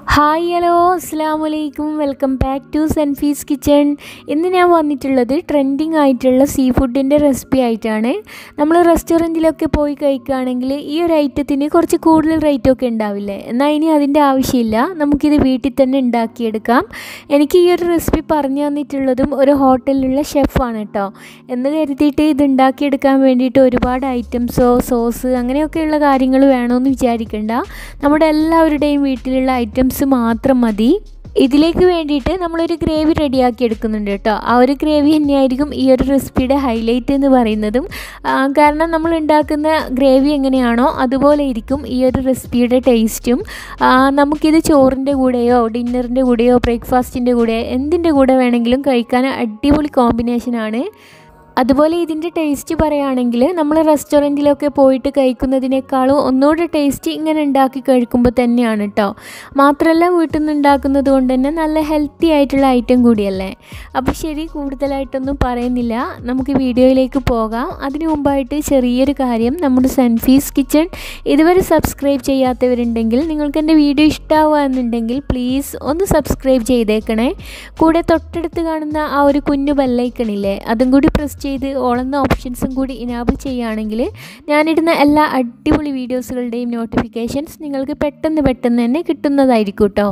hi hello അസ്സാം വലൈക്കും welcome back to സെൻഫീസ് കിച്ചൺ ഇന്ന് ഞാൻ വന്നിട്ടുള്ളത് ട്രെൻഡിങ് ആയിട്ടുള്ള സീ ഫുഡിൻ്റെ റെസിപ്പി ആയിട്ടാണ് നമ്മൾ റെസ്റ്റോറൻറ്റിലൊക്കെ പോയി കഴിക്കുകയാണെങ്കിൽ ഈ ഒരു ഐറ്റത്തിന് കുറച്ച് കൂടുതൽ റേറ്റ് ഒക്കെ ഉണ്ടാവില്ലേ എന്നാൽ ഇനി അതിൻ്റെ ആവശ്യമില്ല നമുക്കിത് വീട്ടിൽ തന്നെ ഉണ്ടാക്കിയെടുക്കാം എനിക്ക് ഈ ഒരു റെസിപ്പി പറഞ്ഞു തന്നിട്ടുള്ളതും ഒരു ഹോട്ടലിലുള്ള ഷെഫാണ് കേട്ടോ എന്ന് കരുതിയിട്ട് ഇത് ഉണ്ടാക്കിയെടുക്കാൻ വേണ്ടിയിട്ട് ഒരുപാട് ഐറ്റംസോ സോസ് അങ്ങനെയൊക്കെയുള്ള കാര്യങ്ങൾ വേണമെന്ന് വിചാരിക്കേണ്ട നമ്മുടെ എല്ലാവരുടെയും വീട്ടിലുള്ള ഐറ്റംസ് മാത്രം മതി ഇതിലേക്ക് വേണ്ടിയിട്ട് നമ്മളൊരു ഗ്രേവി റെഡിയാക്കി എടുക്കുന്നുണ്ട് കേട്ടോ ആ ഒരു ഗ്രേവി തന്നെയായിരിക്കും ഈ ഒരു റെസിപ്പിയുടെ ഹൈലൈറ്റ് എന്ന് പറയുന്നതും ആ, കാരണം നമ്മൾ ഉണ്ടാക്കുന്ന ഗ്രേവി എങ്ങനെയാണോ അതുപോലെ ഇരിക്കും ഈ ഒരു റെസിപ്പിയുടെ ടേസ്റ്റും ആ, നമുക്കിത് ചോറിൻ്റെ കൂടെയോ ഡിന്നറിൻ്റെ കൂടെയോ ബ്രേക്ക്ഫാസ്റ്റിൻ്റെ കൂടെ എന്തിൻ്റെ കൂടെ വേണമെങ്കിലും കഴിക്കാൻ അടിപൊളി കോമ്പിനേഷനാണ് അതുപോലെ ഇതിൻ്റെ ടേസ്റ്റ് പറയുകയാണെങ്കിൽ നമ്മൾ റെസ്റ്റോറൻറ്റിലൊക്കെ പോയിട്ട് കഴിക്കുന്നതിനേക്കാളും ഒന്നുകൂടെ ടേസ്റ്റ് ഇങ്ങനെ ഉണ്ടാക്കി കഴിക്കുമ്പോൾ തന്നെയാണ് കേട്ടോ മാത്രമല്ല വീട്ടിൽ നിന്ന് ഉണ്ടാക്കുന്നത് കൊണ്ട് തന്നെ നല്ല ഹെൽത്തി ആയിട്ടുള്ള ഐറ്റം കൂടിയല്ലേ അപ്പോൾ ശരി കൂടുതലായിട്ടൊന്നും പറയുന്നില്ല നമുക്ക് വീഡിയോയിലേക്ക് പോകാം അതിനു മുമ്പായിട്ട് ചെറിയൊരു കാര്യം നമ്മുടെ സൺഫീസ് കിച്ചൺ ഇതുവരെ സബ്സ്ക്രൈബ് ചെയ്യാത്തവരുണ്ടെങ്കിൽ നിങ്ങൾക്ക് എൻ്റെ വീഡിയോ ഇഷ്ടമാവുക എന്നുണ്ടെങ്കിൽ പ്ലീസ് ഒന്ന് സബ്സ്ക്രൈബ് ചെയ്തേക്കണേ കൂടെ തൊട്ടടുത്ത് കാണുന്ന ആ ഒരു കുഞ്ഞു ബെല്ലൈക്കണില്ലേ അതും കൂടി പ്രസ് ചെയ്ത് ഓളുന്ന ഓപ്ഷൻസും കൂടി ഇനാബിൾ ചെയ്യുകയാണെങ്കിൽ ഞാനിടുന്ന എല്ലാ അടിപൊളി വീഡിയോസുകളുടെയും നോട്ടിഫിക്കേഷൻസ് നിങ്ങൾക്ക് പെട്ടെന്ന് പെട്ടെന്ന് തന്നെ കിട്ടുന്നതായിരിക്കും കേട്ടോ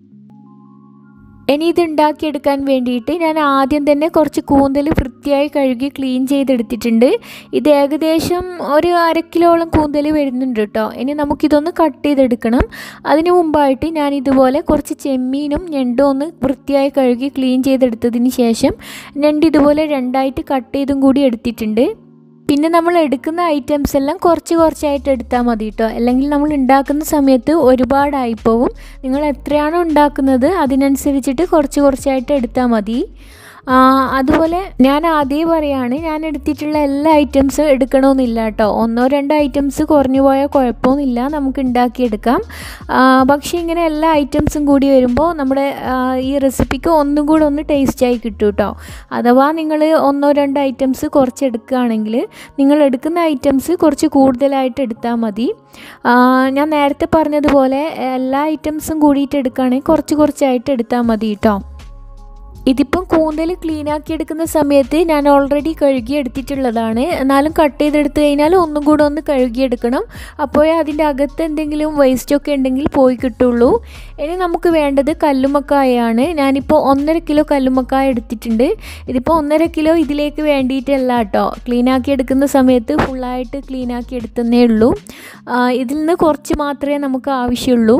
ഇനി ഇത് ഉണ്ടാക്കിയെടുക്കാൻ വേണ്ടിയിട്ട് ഞാൻ ആദ്യം തന്നെ കുറച്ച് കൂന്തൽ വൃത്തിയായി കഴുകി ക്ലീൻ ചെയ്തെടുത്തിട്ടുണ്ട് ഇത് ഏകദേശം ഒരു അര കിലോളം കൂന്തൽ വരുന്നുണ്ട് കേട്ടോ ഇനി നമുക്കിതൊന്ന് കട്ട് ചെയ്തെടുക്കണം അതിന് മുമ്പായിട്ട് ഞാൻ ഇതുപോലെ കുറച്ച് ചെമ്മീനും ഞണ്ടും ഒന്ന് വൃത്തിയായി കഴുകി ക്ലീൻ ചെയ്തെടുത്തതിന് ശേഷം ഞണ്ട് ഇതുപോലെ രണ്ടായിട്ട് കട്ട് ചെയ്തും കൂടി എടുത്തിട്ടുണ്ട് പിന്നെ നമ്മൾ എടുക്കുന്ന ഐറ്റംസ് എല്ലാം കുറച്ച് കുറച്ചായിട്ട് എടുത്താൽ മതി കേട്ടോ അല്ലെങ്കിൽ നമ്മൾ ഉണ്ടാക്കുന്ന സമയത്ത് ഒരുപാടായിപ്പോവും നിങ്ങൾ എത്രയാണോ ഉണ്ടാക്കുന്നത് അതിനനുസരിച്ചിട്ട് കുറച്ച് കുറച്ചായിട്ട് എടുത്താൽ മതി ആ, അതുപോലെ ഞാൻ ആദ്യമേ പറയാണ് ഞാൻ എടുത്തിട്ടുള്ള എല്ലാ ഐറ്റംസും എടുക്കണമെന്നില്ല കേട്ടോ ഒന്നോ രണ്ടോ ഐറ്റംസ് കുറഞ്ഞു പോയാൽ കുഴപ്പമൊന്നുമില്ല നമുക്ക് ഉണ്ടാക്കിയെടുക്കാം ആ, പക്ഷേ ഇങ്ങനെ എല്ലാ ഐറ്റംസും കൂടി വരുമ്പോൾ നമ്മുടെ ആ, ഈ റെസിപ്പിക്ക് ഒന്നും കൂടെ ഒന്ന് ടേസ്റ്റായി കിട്ടും കേട്ടോ അഥവാ നിങ്ങൾ ഒന്നോ രണ്ടോ ഐറ്റംസ് കുറച്ച് എടുക്കുകയാണെങ്കിൽ നിങ്ങൾ എടുക്കുന്ന ഐറ്റംസ് കുറച്ച് കൂടുതലായിട്ട് എടുത്താൽ മതി ആ, ഞാൻ നേരത്തെ പറഞ്ഞതുപോലെ എല്ലാ ഐറ്റംസും കൂടിയിട്ട് എടുക്കുകയാണെങ്കിൽ കുറച്ച് കുറച്ചായിട്ട് എടുത്താൽ മതി കേട്ടോ ഇതിപ്പം കൂന്തൽ ക്ലീൻ ആക്കി എടുക്കുന്ന സമയത്ത് ഞാൻ ഓൾറെഡി കഴുകി എടുത്തിട്ടുള്ളതാണ് എന്നാലും കട്ട് ചെയ്തെടുത്ത് കഴിഞ്ഞാൽ ഒന്നും കൂടെ ഒന്ന് കഴുകിയെടുക്കണം അപ്പോഴേ അതിൻ്റെ അകത്ത് എന്തെങ്കിലും വേസ്റ്റ് ഒക്കെ ഉണ്ടെങ്കിൽ പോയി കിട്ടുള്ളൂ ഇനി നമുക്ക് വേണ്ടത് കല്ലുമക്കായാണ് ഞാനിപ്പോൾ ഒന്നര കിലോ കല്ലുമക്കായ എടുത്തിട്ടുണ്ട് ഇതിപ്പോൾ ഒന്നര കിലോ ഇതിലേക്ക് വേണ്ടിയിട്ടല്ല കേട്ടോ ക്ലീൻ ആക്കി എടുക്കുന്ന സമയത്ത് ഫുള്ളായിട്ട് ക്ലീൻ ആക്കി എടുത്തന്നേ ഉള്ളൂ ആ, ഇതിൽ നിന്ന് കുറച്ച് മാത്രമേ നമുക്ക് ആവശ്യമുള്ളൂ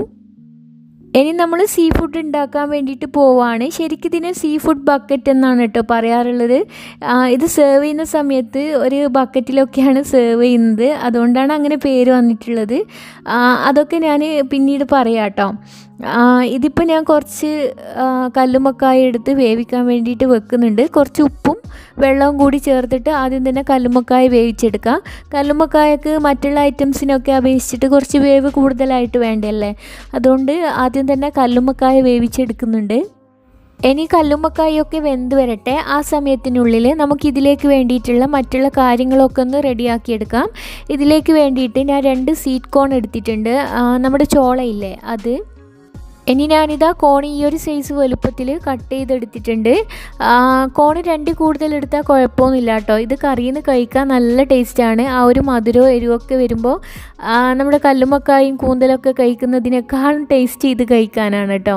ഇനി നമ്മൾ സീ ഫുഡ് ഉണ്ടാക്കാൻ വേണ്ടിയിട്ട് പോവാണ് ശരിക്കും ഇതിന് സീ ഫുഡ് ബക്കറ്റ് എന്നാണ് കേട്ടോ പറയാറുള്ളത് ആ, ഇത് സെർവ് ചെയ്യുന്ന സമയത്ത് ഒരു ബക്കറ്റിലൊക്കെയാണ് സെർവ് ചെയ്യുന്നത് അതുകൊണ്ടാണ് അങ്ങനെ പേര് വന്നിട്ടുള്ളത് ആ, അതൊക്കെ ഞാൻ പിന്നീട് പറയാം കേട്ടോ ആ, ഇതിപ്പോൾ ഞാൻ കുറച്ച് ആ, കല്ലുമക്കായ എടുത്ത് വേവിക്കാൻ വേണ്ടിയിട്ട് വെക്കുന്നുണ്ട് കുറച്ച് ഉപ്പും വെള്ളവും കൂടി ചേർത്തിട്ട് ആദ്യം തന്നെ കല്ലുമക്കായ വേവിച്ചെടുക്കാം കല്ലുമക്കായക്ക് മറ്റുള്ള ഐറ്റംസിനൊക്കെ അപേക്ഷിച്ചിട്ട് കുറച്ച് വേവ് കൂടുതലായിട്ട് വേണ്ടല്ലേ അതുകൊണ്ട് ആദ്യം തന്നെ കല്ലുമക്കായ വേവിച്ചെടുക്കുന്നുണ്ട് ഇനി കല്ലുമ്മക്കായൊക്കെ വെന്ത് വരട്ടെ ആ സമയത്തിനുള്ളിൽ നമുക്ക് ഇതിലേക്ക് വേണ്ടിയിട്ടുള്ള മറ്റുള്ള കാര്യങ്ങളൊക്കെ ഒന്ന് റെഡിയാക്കിയെടുക്കാം ഇതിലേക്ക് വേണ്ടിയിട്ട് ഞാൻ രണ്ട് സ്വീറ്റ് കോൺ എടുത്തിട്ടുണ്ട് ആ, നമ്മുടെ ചോളയില്ലേ അത് ഇനി ഞാനിതാ കോൺ ഈ ഒരു സൈസ് വലുപ്പത്തിൽ കട്ട് ചെയ്തെടുത്തിട്ടുണ്ട് ആ, കോൺ രണ്ട് കൂടുതൽ എടുത്താൽ കുഴപ്പമൊന്നുമില്ല കേട്ടോ ഇത് കറിയിൽ നിന്ന് കഴിക്കാൻ നല്ല ടേസ്റ്റാണ് ആ ഒരു മധുരവും എരിവൊക്കെ വരുമ്പോൾ ആ, നമ്മുടെ കല്ലുമക്കായും കൂന്തലൊക്കെ കഴിക്കുന്നതിനേക്കാളും ടേസ്റ്റ് ചെയ്ത് കഴിക്കാനാണ് കേട്ടോ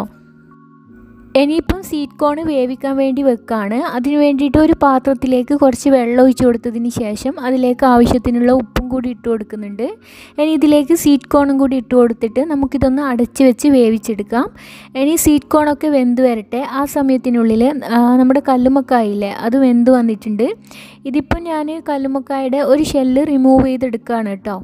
ഇനിയിപ്പം സ്വീറ്റ് കോൺ വേവിക്കാൻ വേണ്ടി വെക്കാണ് അതിന് വേണ്ടിയിട്ട് ഒരു പാത്രത്തിലേക്ക് കുറച്ച് വെള്ളം ഒഴിച്ച് കൊടുത്തതിന് ശേഷം അതിലേക്ക് ആവശ്യത്തിനുള്ള ഉപ്പും കൂടി ഇട്ട് കൊടുക്കുന്നുണ്ട് ഇനി ഇതിലേക്ക് സ്വീറ്റ് കോണും കൂടി ഇട്ട് കൊടുത്തിട്ട് നമുക്കിതൊന്ന് അടച്ച് വെച്ച് വേവിച്ചെടുക്കാം ഇനി സ്വീറ്റ് കോണൊക്കെ വെന്ത് വരട്ടെ ആ സമയത്തിനുള്ളിൽ ആ, നമ്മുടെ കല്ലുമക്കായില്ലേ അത് വെന്ത് വന്നിട്ടുണ്ട് ഇതിപ്പം ഞാൻ കല്ലുമക്കായുടെ ഒരു ഷെല്ല് റിമൂവ് ചെയ്തെടുക്കുകയാണ് കേട്ടോ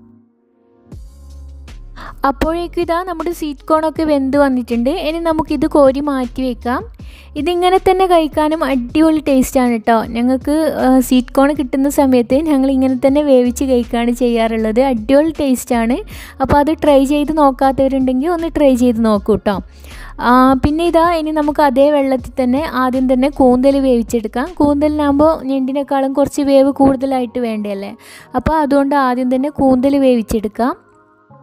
അപ്പോഴേക്കും ഇതാ നമ്മുടെ സ്വീറ്റ് കോണൊക്കെ വെന്ത് വന്നിട്ടുണ്ട് ഇനി നമുക്കിത് കോരി മാറ്റി വെക്കാം ഇതിങ്ങനെ തന്നെ കഴിക്കാനും അടിപൊളി ടേസ്റ്റാണ് കേട്ടോ ഞങ്ങൾക്ക് സ്വീറ്റ് കോൺ കിട്ടുന്ന സമയത്ത് ഞങ്ങൾ ഇങ്ങനെ തന്നെ വേവിച്ച് കഴിക്കുകയാണ് ചെയ്യാറുള്ളത് അടിപൊളി ടേസ്റ്റാണ് അപ്പോൾ അത് ട്രൈ ചെയ്ത് നോക്കാത്തവരുണ്ടെങ്കിൽ ഒന്ന് ട്രൈ ചെയ്ത് നോക്കൂ കേട്ടോ ആ, പിന്നെ ഇതാ ഇനി നമുക്ക് അതേ വെള്ളത്തിൽ തന്നെ ആദ്യം തന്നെ കൂന്തൽ വേവിച്ചെടുക്കാം കൂന്തലിനാകുമ്പോൾ ഞണ്ടിനേക്കാളും കുറച്ച് വേവ് കൂടുതലായിട്ട് വേണ്ടല്ലേ അപ്പോൾ അതുകൊണ്ട് ആദ്യം തന്നെ കൂന്തൽ വേവിച്ചെടുക്കാം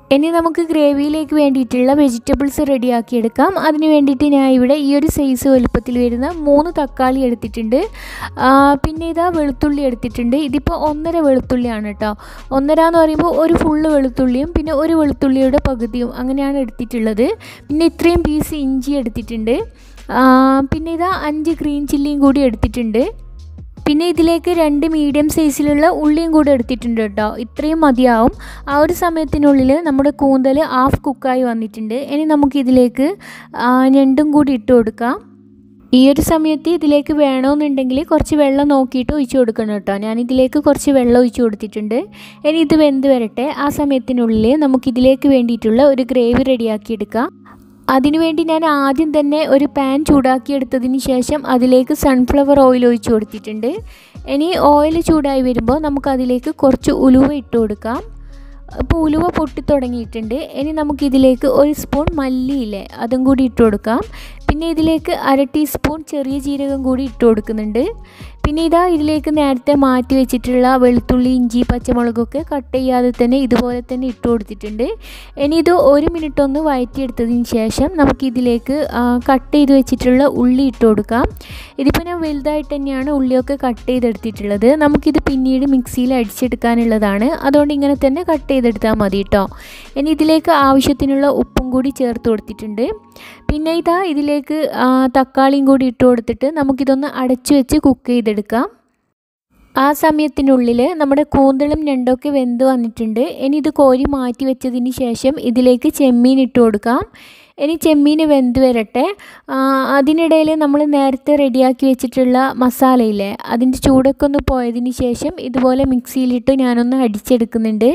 ഇനി നമുക്ക് ഗ്രേവിയിലേക്ക് വേണ്ടിയിട്ടുള്ള വെജിറ്റബിൾസ് റെഡിയാക്കി എടുക്കാം അതിന് വേണ്ടിയിട്ട് ഞാൻ ഇവിടെ ഈ ഒരു സൈസ് വലുപ്പത്തിൽ വരുന്ന മൂന്ന് തക്കാളി എടുത്തിട്ടുണ്ട് പിന്നെ ഇതാ വെളുത്തുള്ളി എടുത്തിട്ടുണ്ട് ഇതിപ്പോൾ ഒന്നര വെളുത്തുള്ളിയാണ് കേട്ടോ ഒന്നര എന്ന് പറയുമ്പോൾ ഒരു ഫുള്ള് വെളുത്തുള്ളിയും പിന്നെ ഒരു വെളുത്തുള്ളിയുടെ പകുതിയും അങ്ങനെയാണ് എടുത്തിട്ടുള്ളത് പിന്നെ ഇത്രയും പീസ് ഇഞ്ചി എടുത്തിട്ടുണ്ട് പിന്നെ ഇതാ അഞ്ച് ഗ്രീൻ ചില്ലിയും കൂടി എടുത്തിട്ടുണ്ട് പിന്നെ ഇതിലേക്ക് രണ്ട് മീഡിയം സൈസിലുള്ള ഉള്ളിയും കൂടെ എടുത്തിട്ടുണ്ട് കേട്ടോ ഇത്രയും മതിയാവും ആ ഒരു സമയത്തിനുള്ളിൽ നമ്മുടെ കൂന്തൽ ഹാഫ് കുക്കായി വന്നിട്ടുണ്ട് ഇനി നമുക്കിതിലേക്ക് ഞണ്ടും കൂടി ഇട്ട് കൊടുക്കാം ഈ ഒരു സമയത്ത് ഇതിലേക്ക് വേണമെന്നുണ്ടെങ്കിൽ കുറച്ച് വെള്ളം നോക്കിയിട്ട് ഒഴിച്ചു കൊടുക്കണം കേട്ടോ ഞാൻ ഇതിലേക്ക് കുറച്ച് വെള്ളം ഒഴിച്ചു കൊടുത്തിട്ടുണ്ട് ഇനി ഇത് വെന്ത് വരട്ടെ ആ സമയത്തിനുള്ളിൽ നമുക്കിതിലേക്ക് വേണ്ടിയിട്ടുള്ള ഒരു ഗ്രേവി റെഡിയാക്കി എടുക്കാം അതിനുവേണ്ടി ഞാൻ ആദ്യം തന്നെ ഒരു പാൻ ചൂടാക്കിയെടുത്തതിന് ശേഷം അതിലേക്ക് സൺഫ്ലവർ ഓയിൽ ഒഴിച്ചു കൊടുത്തിട്ടുണ്ട് ഇനി ഓയിൽ ചൂടായി വരുമ്പോൾ നമുക്കതിലേക്ക് കുറച്ച് ഉലുവ ഇട്ട് കൊടുക്കാം അപ്പോൾ ഉലുവ പൊട്ടി തുടങ്ങിയിട്ടുണ്ട് ഇനി നമുക്കിതിലേക്ക് ഒരു സ്പൂൺ മല്ലിയില്ലേ അതും കൂടി ഇട്ട് കൊടുക്കാം പിന്നെ ഇതിലേക്ക് അര ടീസ്പൂൺ ചെറിയ ജീരകം കൂടി ഇട്ട് കൊടുക്കുന്നുണ്ട് പിന്നെ ഇതാ ഇതിലേക്ക് നേരത്തെ മാറ്റി വെച്ചിട്ടുള്ള വെളുത്തുള്ളി ഇഞ്ചി പച്ചമുളകൊക്കെ കട്ട് ചെയ്യാതെ തന്നെ ഇതുപോലെ തന്നെ ഇട്ട് കൊടുത്തിട്ടുണ്ട് ഇനി ഇത് ഒരു മിനിറ്റ് ഒന്ന് വഴറ്റിയെടുത്തതിന് ശേഷം നമുക്കിതിലേക്ക് കട്ട് ചെയ്ത് വെച്ചിട്ടുള്ള ഉള്ളി ഇട്ട് കൊടുക്കാം ഇതിപ്പോൾ ഞാൻ വലുതായിട്ട് തന്നെയാണ് ഉള്ളിയൊക്കെ കട്ട് ചെയ്തെടുത്തിട്ടുള്ളത് നമുക്കിത് പിന്നീട് മിക്സിയിൽ അടിച്ചെടുക്കാനുള്ളതാണ് അതുകൊണ്ട് ഇങ്ങനെ തന്നെ കട്ട് ചെയ്തെടുത്താൽ മതി കേട്ടോ ഇനി ഇതിലേക്ക് ആവശ്യത്തിനുള്ള ഉപ്പും കൂടി ചേർത്ത് കൊടുത്തിട്ടുണ്ട് പിന്നെ ഇതാ ഇതിലേക്ക് തക്കാളിയും കൂടി ഇട്ട് കൊടുത്തിട്ട് നമുക്കിതൊന്ന് അടച്ചു വെച്ച് കുക്ക് ചെയ്തെടുക്കാം ആ സമയത്തിനുള്ളിൽ നമ്മുടെ കൂന്തളും ഞണ്ടൊക്കെ വെന്ത് വന്നിട്ടുണ്ട് ഇനി ഇത് കോരി മാറ്റി വെച്ചതിന് ശേഷം ഇതിലേക്ക് ചെമ്മീൻ ഇട്ട് കൊടുക്കാം ഇനി ചെമ്മീൻ വെന്ത് വരട്ടെ അതിനിടയിൽ നമ്മൾ നേരത്തെ റെഡിയാക്കി വെച്ചിട്ടുള്ള മസാലയില്ലേ അതിൻ്റെ ചൂടൊക്കെ ഒന്ന് പോയതിന് ശേഷം ഇതുപോലെ മിക്സിയിലിട്ട് ഞാനൊന്ന് അടിച്ചെടുക്കുന്നുണ്ട്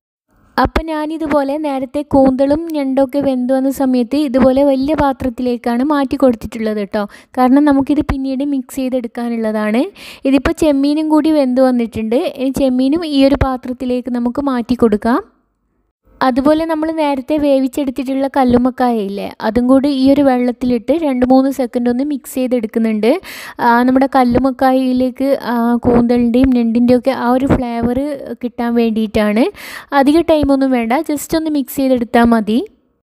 അപ്പം ഞാനിതുപോലെ നേരത്തെ കൂന്തളും ഞണ്ടൊക്കെ വെന്ത് വന്ന സമയത്ത് ഇതുപോലെ വലിയ പാത്രത്തിലേക്കാണ് മാറ്റി കൊടുത്തിട്ടുള്ളത് കേട്ടോ കാരണം നമുക്കിത് പിന്നീട് മിക്സ് ചെയ്തെടുക്കാനുള്ളതാണ് ഇതിപ്പോൾ ചെമ്മീനും കൂടി വെന്ത് വന്നിട്ടുണ്ട് ഇനി ചെമ്മീനും ഈ ഒരു പാത്രത്തിലേക്ക് നമുക്ക് മാറ്റി കൊടുക്കാം അതുപോലെ നമ്മൾ നേരത്തെ വേവിച്ചെടുത്തിട്ടുള്ള കല്ലുമ്മക്കായ ഇല്ലേ അതും കൂടി ഈ ഒരു വെള്ളത്തിലിട്ട് രണ്ട് മൂന്ന് സെക്കൻഡ് ഒന്ന് മിക്സ് ചെയ്തെടുക്കുന്നുണ്ട് നമ്മുടെ കല്ലുമ്മക്കായയിലേക്ക് കൂന്തളിൻ്റെയും ഞണ്ടിൻ്റെയും ഒക്കെ ആ ഒരു ഫ്ലേവർ കിട്ടാൻ വേണ്ടിയിട്ടാണ് അധിക ടൈമൊന്നും വേണ്ട ജസ്റ്റ് ഒന്ന് മിക്സ് ചെയ്തെടുത്താൽ മതി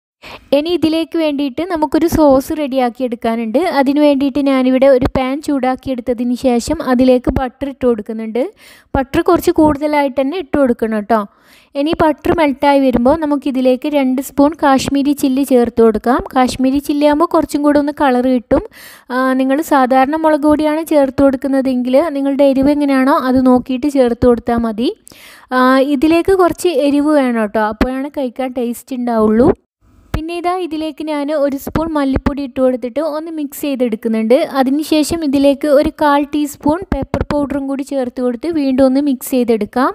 ഇനി ഇതിലേക്ക് വേണ്ടിയിട്ട് നമുക്കൊരു സോസ് റെഡിയാക്കി എടുക്കാനുണ്ട് അതിന് വേണ്ടിയിട്ട് ഞാനിവിടെ ഒരു പാൻ ചൂടാക്കി എടുത്തതിന് ശേഷം അതിലേക്ക് ബട്ടർ ഇട്ട് കൊടുക്കുന്നുണ്ട് ബട്ടർ കുറച്ച് കൂടുതലായിട്ട് തന്നെ ഇട്ട് കൊടുക്കണം കേട്ടോ ഇനി ബട്ടർ മെൽട്ടായി വരുമ്പോൾ നമുക്കിതിലേക്ക് രണ്ട് സ്പൂൺ കാശ്മീരി ചില്ലി ചേർത്ത് കൊടുക്കാം കാശ്മീരി ചില്ലി ആകുമ്പോൾ കുറച്ചും കൂടെ ഒന്ന് കളർ കിട്ടും നിങ്ങൾ സാധാരണ മുളക് പൊടിയാണ് ചേർത്ത് കൊടുക്കുന്നതെങ്കിൽ നിങ്ങളുടെ എരിവ് എങ്ങനെയാണോ അത് നോക്കിയിട്ട് ചേർത്ത് കൊടുത്താൽ മതി ഇതിലേക്ക് കുറച്ച് എരിവ് വേണം കേട്ടോ അപ്പോഴാണ് കഴിക്കാൻ ടേസ്റ്റ് ഉണ്ടാവുള്ളൂ പിന്നെ ഇതാ ഇതിലേക്ക് ഞാൻ ഒരു സ്പൂൺ മല്ലിപ്പൊടി ഇട്ട് കൊടുത്തിട്ട് ഒന്ന് മിക്സ് ചെയ്തെടുക്കുന്നുണ്ട് അതിനുശേഷം ഇതിലേക്ക് ഒരു കാൽ ടീസ്പൂൺ പെപ്പർ പൗഡറും കൂടി ചേർത്ത് കൊടുത്ത് വീണ്ടും ഒന്ന് മിക്സ് ചെയ്തെടുക്കാം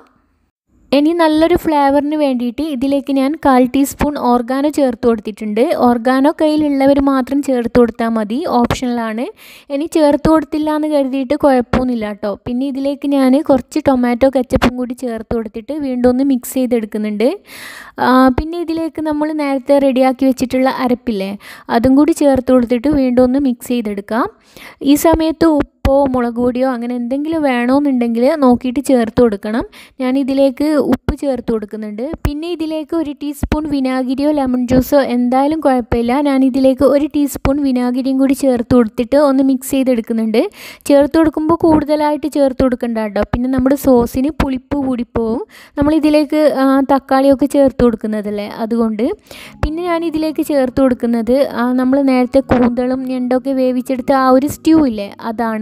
ഇനി നല്ലൊരു ഫ്ലേവറിന് വേണ്ടിയിട്ട് ഇതിലേക്ക് ഞാൻ കാൽ ടീസ്പൂൺ ഓർഗാനോ ചേർത്ത് കൊടുത്തിട്ടുണ്ട് ഓർഗാനോ കയ്യിലുള്ളവർ മാത്രം ചേർത്ത് കൊടുത്താൽ മതി ഓപ്ഷണലാണ് ഇനി ചേർത്ത് കൊടുത്തില്ല എന്ന് കരുതിയിട്ട് കുഴപ്പമൊന്നുമില്ല കേട്ടോ പിന്നെ ഇതിലേക്ക് ഞാൻ കുറച്ച് ടൊമാറ്റോ കെച്ചപ്പും കൂടി ചേർത്ത് കൊടുത്തിട്ട് വീണ്ടും ഒന്ന് മിക്സ് ചെയ്തെടുക്കുന്നുണ്ട് പിന്നെ ഇതിലേക്ക് നമ്മൾ നേരത്തെ റെഡിയാക്കി വെച്ചിട്ടുള്ള അരപ്പില്ലേ അതും കൂടി ചേർത്ത് കൊടുത്തിട്ട് വീണ്ടും ഒന്ന് മിക്സ് ചെയ്തെടുക്കാം ഈ സമയത്ത് ഉപ്പോ മുളക് പൊടിയോ അങ്ങനെ എന്തെങ്കിലും വേണമെന്നുണ്ടെങ്കിൽ നോക്കിയിട്ട് ചേർത്ത് കൊടുക്കണം ഞാൻ ഇതിലേക്ക് ഉപ്പ് ചേർത്ത് കൊടുക്കുന്നുണ്ട് പിന്നെ ഇതിലേക്ക് ഒരു ടീസ്പൂൺ വിനാഗിരിയോ ലെമൺ ജ്യൂസോ എന്തായാലും കുഴപ്പമില്ല ഞാൻ ഇതിലേക്ക് ഒരു ടീസ്പൂൺ വിനാഗിരിയും കൂടി ചേർത്ത് കൊടുത്തിട്ട് ഒന്ന് മിക്സ് ചെയ്തെടുക്കുന്നുണ്ട് ചേർത്ത് കൊടുക്കുമ്പോൾ കൂടുതലായിട്ട് ചേർത്ത് കൊടുക്കണ്ട കേട്ടോ പിന്നെ നമ്മുടെ സോസിന് പുളിപ്പ് കൂടിപ്പോവും നമ്മൾ ഇതിലേക്ക് തക്കാളിയൊക്കെ ചേർത്ത് കൊടുക്കുന്നതല്ലേ അതുകൊണ്ട് പിന്നെ ഞാൻ ഇതിലേക്ക് ചേർത്ത് കൊടുക്കുന്നത് നമ്മൾ നേരത്തെ കൂന്തളും ഞണ്ടൊക്കെ വേവിച്ചെടുത്ത ആ ഒരു സ്റ്റ്യൂ ഇല്ലേ അതാണ്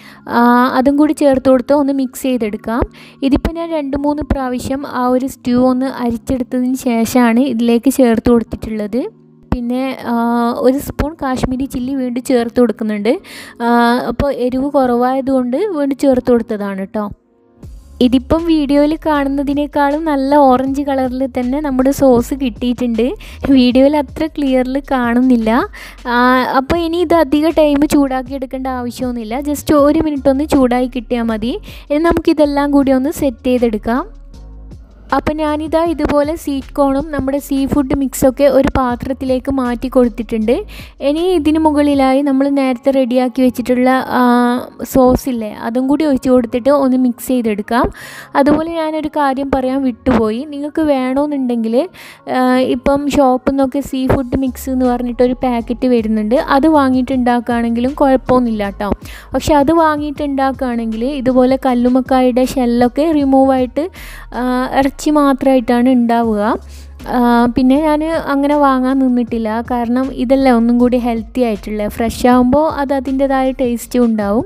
അതും കൂടി ചേർത്ത് കൊടുത്ത് ഒന്ന് മിക്സ് ചെയ്തെടുക്കാം ഇതിപ്പോൾ ഞാൻ രണ്ട് മൂന്ന് പ്രാവശ്യം ആ ഒരു സ്റ്റ്യൂ ഒന്ന് അരിച്ചെടുത്തതിന് ശേഷമാണ് ഇതിലേക്ക് ചേർത്ത് കൊടുത്തിട്ടുള്ളത് പിന്നെ ഒരു സ്പൂൺ കാശ്മീരി ചില്ലി വീണ്ടും ചേർത്ത് കൊടുക്കുന്നുണ്ട് അപ്പോൾ എരിവ് കുറവായതുകൊണ്ട് വീണ്ടും ചേർത്ത് കൊടുത്തതാണ് കേട്ടോ ഇതിപ്പം വീഡിയോയിൽ കാണുന്നതിനേക്കാളും നല്ല ഓറഞ്ച് കളറിൽ തന്നെ നമ്മുടെ സോസ് കിട്ടിയിട്ടുണ്ട് വീഡിയോയിൽ അത്ര ക്ലിയറിൽ കാണുന്നില്ല അപ്പോൾ ഇനി ഇത് അധിക ടൈം ചൂടാക്കി എടുക്കേണ്ട ആവശ്യമൊന്നുമില്ല ജസ്റ്റ് ഒരു മിനിറ്റ് ഒന്ന് ചൂടായി കിട്ടിയാൽ മതി ഇനി നമുക്കിതെല്ലാം കൂടി ഒന്ന് സെറ്റ് ചെയ്തെടുക്കാം അപ്പം ഞാനിതാ ഇതുപോലെ സ്വീറ്റ് കോണും നമ്മുടെ സീ ഫുഡ് മിക്സൊക്കെ ഒരു പാത്രത്തിലേക്ക് മാറ്റി കൊടുത്തിട്ടുണ്ട് ഇനി ഇതിന് മുകളിലായി നമ്മൾ നേരത്തെ റെഡിയാക്കി വെച്ചിട്ടുള്ള സോസില്ലേ അതും കൂടി ഒഴിച്ച് കൊടുത്തിട്ട് ഒന്ന് മിക്സ് ചെയ്തെടുക്കാം അതുപോലെ ഞാനൊരു കാര്യം പറയാൻ വിട്ടുപോയി നിങ്ങൾക്ക് വേണമെന്നുണ്ടെങ്കിൽ ഇപ്പം ഷോപ്പിൽ നിന്നൊക്കെ സീ ഫുഡ് മിക്സ് എന്ന് പറഞ്ഞിട്ടൊരു പാക്കറ്റ് വരുന്നുണ്ട് അത് വാങ്ങിയിട്ട് ഉണ്ടാക്കുകയാണെങ്കിലും കുഴപ്പമൊന്നുമില്ല കേട്ടോ പക്ഷെ അത് വാങ്ങിയിട്ട് ഉണ്ടാക്കുകയാണെങ്കിൽ ഇതുപോലെ കല്ലുമക്കായുടെ ഷെല്ലൊക്കെ റിമൂവായിട്ട് ഇറച്ചി മാത്രമായിട്ടാണ് ഉണ്ടാവുക പിന്നെ ഞാൻ അങ്ങനെ വാങ്ങാൻ നിന്നിട്ടില്ല കാരണം ഇതല്ല ഒന്നും കൂടി ഹെൽത്തി ആയിട്ടുള്ള ഫ്രഷ് ആകുമ്പോൾ അത് അതിൻ്റെതായ ടേസ്റ്റും ഉണ്ടാവും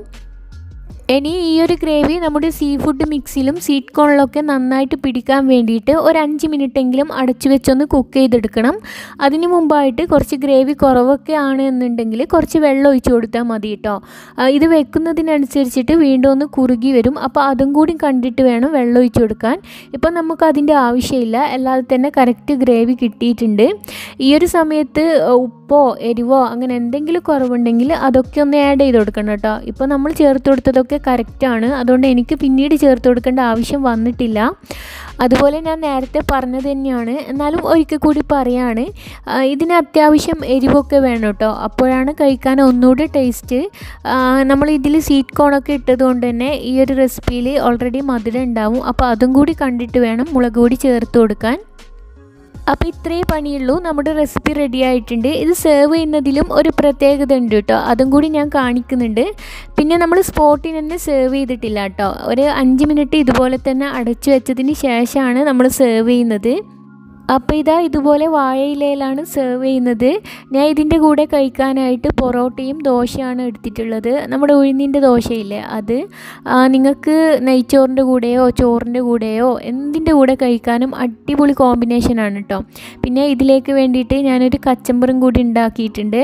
ഇനി ഈ ഒരു ഗ്രേവി നമ്മുടെ സീ ഫുഡ് മിക്സിലും സ്വീറ്റ് കോണിലൊക്കെ നന്നായിട്ട് പിടിക്കാൻ വേണ്ടിയിട്ട് ഒരു അഞ്ച് മിനിറ്റെങ്കിലും അടച്ചു വെച്ചൊന്ന് കുക്ക് ചെയ്തെടുക്കണം അതിന് മുമ്പായിട്ട് കുറച്ച് ഗ്രേവി കുറവൊക്കെ ആണ് എന്നുണ്ടെങ്കിൽ കുറച്ച് വെള്ളം ഒഴിച്ചു കൊടുത്താൽ മതി കേട്ടോ ഇത് വെക്കുന്നതിനനുസരിച്ചിട്ട് വീണ്ടും ഒന്ന് കുറുകി വരും അപ്പോൾ അതും കൂടി കണ്ടിട്ട് വേണം വെള്ളം ഒഴിച്ചു കൊടുക്കാൻ ഇപ്പം നമുക്ക് അതിൻ്റെ ആവശ്യമില്ല അല്ലാതെ തന്നെ കറക്റ്റ് ഗ്രേവി കിട്ടിയിട്ടുണ്ട് ഈ ഒരു സമയത്ത് ഉപ്പോ എരിവോ അങ്ങനെ എന്തെങ്കിലും കുറവുണ്ടെങ്കിൽ അതൊക്കെ ഒന്ന് ആഡ് ചെയ്ത് കൊടുക്കണം കേട്ടോ ഇപ്പോൾ നമ്മൾ ചേർത്ത് കൊടുത്തതൊക്കെ കറക്റ്റാണ് അതുകൊണ്ട് എനിക്ക് പിന്നീട് ചേർത്ത് കൊടുക്കേണ്ട ആവശ്യം വന്നിട്ടില്ല അതുപോലെ ഞാൻ നേരത്തെ പറഞ്ഞത് തന്നെയാണ് എന്നാലും ഒരിക്കൽ കൂടി പറയാണ് ഇതിന് അത്യാവശ്യം എരിവൊക്കെ വേണം കേട്ടോ അപ്പോഴാണ് കഴിക്കാൻ ഒന്നുകൂടി ടേസ്റ്റ് നമ്മൾ ഇതിൽ സ്വീറ്റ് കോണൊക്കെ ഇട്ടത് കൊണ്ട് തന്നെ ഈ ഒരു റെസിപ്പിയിൽ ഓൾറെഡി മധുരം ഉണ്ടാവും അപ്പോൾ അതും കൂടി കണ്ടിട്ട് വേണം മുളക് പൊടി ചേർത്ത് കൊടുക്കാൻ അപ്പോൾ ഇത്രയേ പണിയുള്ളൂ നമ്മുടെ റെസിപ്പി റെഡി ആയിട്ടുണ്ട് ഇത് സെർവ് ചെയ്യുന്നതിലും ഒരു പ്രത്യേകത ഉണ്ട് കേട്ടോ അതും കൂടി ഞാൻ കാണിക്കുന്നുണ്ട് പിന്നെ നമ്മൾ സ്പോട്ടിൽ തന്നെ സെർവ് ചെയ്തിട്ടില്ല കേട്ടോ ഒരു അഞ്ച് മിനിറ്റ് ഇതുപോലെ തന്നെ അടച്ചു വെച്ചതിന് ശേഷമാണ് നമ്മൾ സെർവ് ചെയ്യുന്നത് അപ്പോൾ ഇതാ ഇതുപോലെ വാഴയിലയിലാണ് സെർവ് ചെയ്യുന്നത് ഞാൻ ഇതിൻ്റെ കൂടെ കഴിക്കാനായിട്ട് പൊറോട്ടയും ദോശയാണ് എടുത്തിട്ടുള്ളത് നമ്മുടെ ഉഴുന്നിൻ്റെ ദോശയില്ലേ അത് നിങ്ങൾക്ക് നെയ്ച്ചോറിൻ്റെ കൂടെയോ ചോറിൻ്റെ കൂടെയോ എന്തിൻ്റെ കൂടെ കഴിക്കാനും അടിപൊളി കോമ്പിനേഷനാണ് കേട്ടോ പിന്നെ ഇതിലേക്ക് വേണ്ടിയിട്ട് ഞാനൊരു കച്ചമ്പറും കൂടി ഉണ്ടാക്കിയിട്ടുണ്ട്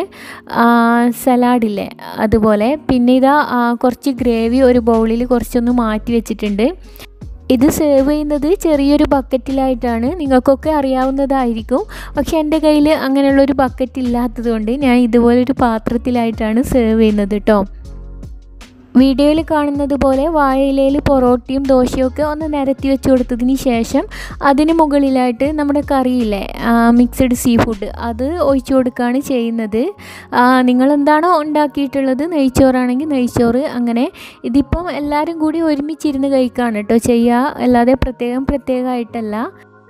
സലാഡില്ലേ അതുപോലെ പിന്നെ ഇതാ കുറച്ച് ഗ്രേവി ഒരു ബൗളിൽ കുറച്ചൊന്ന് മാറ്റി വെച്ചിട്ടുണ്ട് ഇത് സെർവ് ചെയ്യുന്നത് ചെറിയൊരു ബക്കറ്റിലായിട്ടാണ് നിങ്ങൾക്കൊക്കെ അറിയാവുന്നതായിരിക്കും പക്ഷെ എൻ്റെ കയ്യിൽ അങ്ങനെയുള്ളൊരു ബക്കറ്റ് ഇല്ലാത്തത് കൊണ്ട് ഞാൻ ഇതുപോലൊരു പാത്രത്തിലായിട്ടാണ് സെർവ് ചെയ്യുന്നത് കേട്ടോ വീഡിയോയിൽ കാണുന്നത് പോലെ വാഴയിലയിൽ പൊറോട്ടയും ദോശയൊക്കെ ഒന്ന് നിരത്തി വെച്ച് കൊടുത്തതിന് ശേഷം അതിന് മുകളിലായിട്ട് നമ്മുടെ കറിയില്ലേ മിക്സഡ് സീ ഫുഡ് അത് ഒഴിച്ചു കൊടുക്കുകയാണ് ചെയ്യുന്നത് നിങ്ങൾ എന്താണോ ഉണ്ടാക്കിയിട്ടുള്ളത് നെയ്ച്ചോറാണെങ്കിൽ നെയ്ച്ചോറ് അങ്ങനെ ഇതിപ്പം എല്ലാവരും കൂടി ഒരുമിച്ചിരുന്ന് കഴിക്കുകയാണ് കേട്ടോ ചെയ്യുക അല്ലാതെ പ്രത്യേകം പ്രത്യേകമായിട്ടല്ല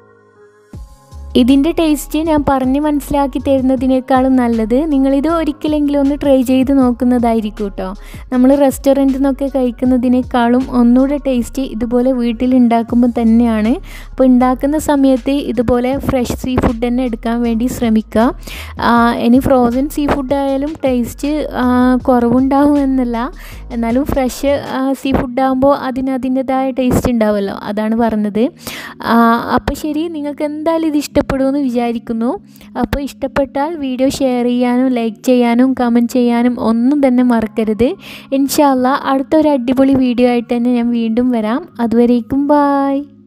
ഇതിൻ്റെ ടേസ്റ്റ് ഞാൻ പറഞ്ഞ് മനസ്സിലാക്കി തരുന്നതിനേക്കാളും നല്ലത് നിങ്ങളിത് ഒരിക്കലെങ്കിലും ഒന്ന് ട്രൈ ചെയ്ത് നോക്കുന്നതായിരിക്കും കേട്ടോ നമ്മൾ റെസ്റ്റോറൻറ്റിൽ നിന്നൊക്കെ കഴിക്കുന്നതിനേക്കാളും ഒന്നുകൂടെ ടേസ്റ്റ് ഇതുപോലെ വീട്ടിൽ ഉണ്ടാക്കുമ്പോൾ തന്നെയാണ് അപ്പോൾ ഉണ്ടാക്കുന്ന സമയത്ത് ഇതുപോലെ ഫ്രഷ് സീ ഫുഡ് തന്നെ എടുക്കാൻ വേണ്ടി ശ്രമിക്കുക ഇനി ഫ്രോസൺ സീ ഫുഡ് ആയാലും ടേസ്റ്റ് കുറവുണ്ടാവും എന്നല്ല എന്നാലും ഫ്രഷ് സീ ഫുഡ് ആകുമ്പോൾ അതിന് അതിൻ്റെതായ ടേസ്റ്റ് ഉണ്ടാവുമല്ലോ അതാണ് പറഞ്ഞത് അപ്പോൾ ശരി നിങ്ങൾക്ക് എന്തായാലും ഇത് ഇഷ്ടപ്പെടുമെന്ന് വിചാരിക്കുന്നു അപ്പോൾ ഇഷ്ടപ്പെട്ടാൽ വീഡിയോ ഷെയർ ചെയ്യാനും ലൈക്ക് ചെയ്യാനും കമൻറ്റ് ചെയ്യാനും ഒന്നും തന്നെ മറക്കരുത് ഇൻഷാല്ല അടുത്തൊരു അടിപൊളി വീഡിയോ ആയിട്ട് തന്നെ ഞാൻ വീണ്ടും വരാം അതുവരേക്കും ബായ്